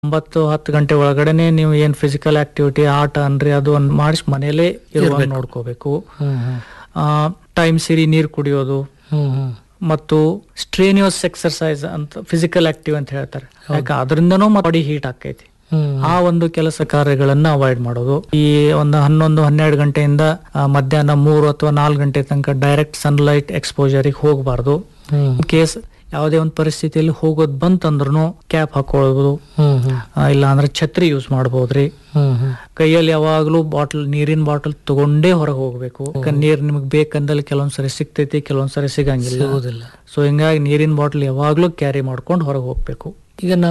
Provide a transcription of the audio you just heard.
ಒಂಬತ್ತು ಹತ್ತು ಗಂಟೆ ಒಳಗಡೆನೆ ನೀವು ಏನ್ ಫಿಸಿಕಲ್ ಆಕ್ಟಿವಿಟಿ ಆಟ ಅನ್ರಿ ಅದು ಒಂದು ಮಾಡಿಸಿ ಮನೇಲೆ ಇರುವಾಗ ನೋಡ್ಕೋಬೇಕು ಹ್ಮ್ ಹ್ಮ್ ಟೈಮ್ ಸಿರಿ ನೀರು ಕುಡಿಯೋದು ಹ್ಮ್ ಹ್ಮ್ ಮತ್ತು ಸ್ಟ್ರೇನಿಯಸ್ ಎಕ್ಸರ್ಸೈಸ್ ಅಂತ ಫಿಸಿಕಲ್ ಆಕ್ಟಿವ್ ಅಂತ ಹೇಳ್ತಾರೆ ಯಾಕೆ ಅದರಿಂದನೂ ಬಾಡಿ ಹೀಟ್ ಆಕೈತಿ ಹ್ಮ್ ಆ ಒಂದು ಕೆಲಸ ಕಾರ್ಯಗಳನ್ನ ಅವಾಯ್ಡ್ ಮಾಡೋದು ಈ ಒಂದು ಹನ್ನೊಂದು ಹನ್ನೆರಡು ಗಂಟೆಯಿಂದ ಆ, ಮಧ್ಯಾಹ್ನ ಮೂರು ಅಥವಾ ನಾಲ್ಕು ಗಂಟೆ ತನಕ ಡೈರೆಕ್ಟ್ ಸನ್ಲೈಟ್ ಎಕ್ಸ್ಪೋಜರಿಗೆ ಹೋಗಬಾರ್ದು ಹ್ಮ್ ಕೇಸ್ ಯಾವುದೇ ಒಂದು ಪರಿಸ್ಥಿತಿಯಲ್ಲಿ ಹೋಗೋದು ಬಂತಂದ್ರೂ ಕ್ಯಾಪ್ ಹಾಕೊಳ್ಳೋದು ಹ್ಮ್ ಹ್ಮ್ ಆ, ಇಲ್ಲ ಅಂದ್ರೆ ಛತ್ರಿ ಯೂಸ್ ಮಾಡ್ಬೋದ್ರಿ ಹ್ಮ್ ಹ್ಮ್ ಕೈಯಲ್ಲಿ ಯಾವಾಗಲೂ ಬಾಟಲ್ ನೀರಿನ ಬಾಟಲ್ ತಗೊಂಡೇ ಹೊರಗೆ ಹೋಗ್ಬೇಕು ನೀರ್ ನಿಮಗೆ ಬೇಕಂದಲ್ಲಿ ಕೆಲವೊಂದ್ಸರಿ ಸಿಗ್ತೈತಿ ಕೆಲವೊಂದ್ಸರಿ ಸಿಗಂಗಿಲ್ಲ ಸಿಗೋದಿಲ್ಲ ಸೊ ಹಿಂಗಾಗಿ ನೀರಿನ ಬಾಟಲ್ ಯಾವಾಗ್ಲೂ ಕ್ಯಾರಿ ಮಾಡ್ಕೊಂಡು ಹೊರಗೆ ಹೋಗ್ಬೇಕು ಈಗ ನಾವು